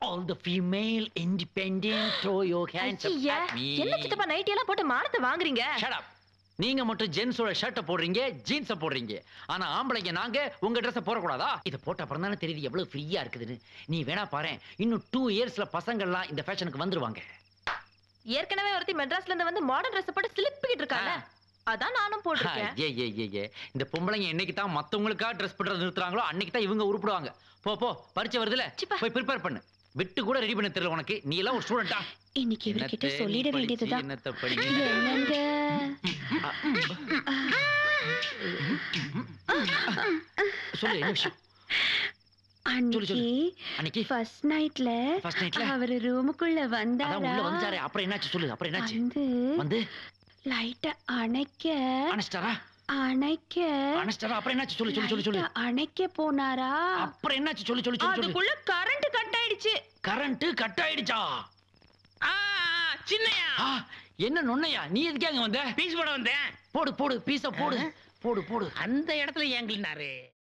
all the female independent throw your hands up ஐயா, at me. என்ன சித்தப்பா nightie எல்லாம் போட்டு மானத்தை வாங்குறீங்க Shut up. நீங்க மட்டும் ஜென்ஸோட ஷர்ட்டை போடுறீங்க ஜீன்ஸ போடுறீங்க ஆனா ஆம்பளைங்க நாங்க உங்க ட்ரெஸ் போடக்கூடாதா இதை போட்ட அப்புறம் தானே தெரியுது எவ்வளவு ஃப்ரீயா இருக்குதுன்னு நீ வேணா பாரு இன்னும் டூ இயர்ஸ்ல பசங்கள்லாம் இந்த ஃபேஷனுக்கு வந்துருவாங்க ஏற்கனவே ஒருத்தி மெட்ராஸ்ல இருந்து வந்து மாடர்ன் ட்ரெஸ் போட்டு சிலிப்பிக்கிட்டு இருக்காங்க ஆ. அதான் நானும் போட்டிருக்கேன் ஏ ஏ ஏ ஏ இந்த பொம்பளைங்க என்னைக்கு தான் மத்தவங்களுக்கா ட்ரெஸ் பண்றது நிறுத்துறாங்களோ அன்னைக்கு தான் இவங்க உருப்படுவாங்க போ போ பரிச்சை வருதுல சிப்பா. போய் ப்ரிப்பேர் பண்ணு விட்டு கூட ரெடி பண்ண தெரியல உனக்கு நீ எல்லாம் ஒரு ஸ்டூடெண்டா இன்னைக்கு இவர்கிட்ட சொல்லிட வேண்டியதுதான் என்னத்த படி என்னங்க சொல்லு என்ன விஷயம் சொல்லு, அன்னைக்கு சொல்லு. அன்னைக்கு ஃபர்ஸ்ட் நைட்ல First nightல? அவர் ரூமுக்குள்ள அதான் வந்தாரா உள்ள வந்துட்டாரே அப்புறம் என்னாச்சு சொல்லு அப்புறம் என்னாச்சு வந்து வந்து லைட்ட அணைக்க அணைச்சிட்டாரா அணைக்க அணைச்சிட்டாரா அப்புறம் என்னாச்சு சொல்லு சொல்லு சொல்லு சொல்லு light அ அணைக்க போனாரா அப்புறம் என்னாச்சு சொல்லு சொல்லு சொல்லு சொல்லு அதுக்குள்ள கரண்ட் கட் ஆயிடுச்சு கரண்ட் கட் ஆயிடுச்சா ஆ, சின்னையா ஆ, என்ன நொன்னையா நீ எதுக்கே அங்க வந்த பீஸ் போட வந்தேன் போடு போடு பீஸ போடு போடு போடு அந்த இடத்துல ஏங்கினாரு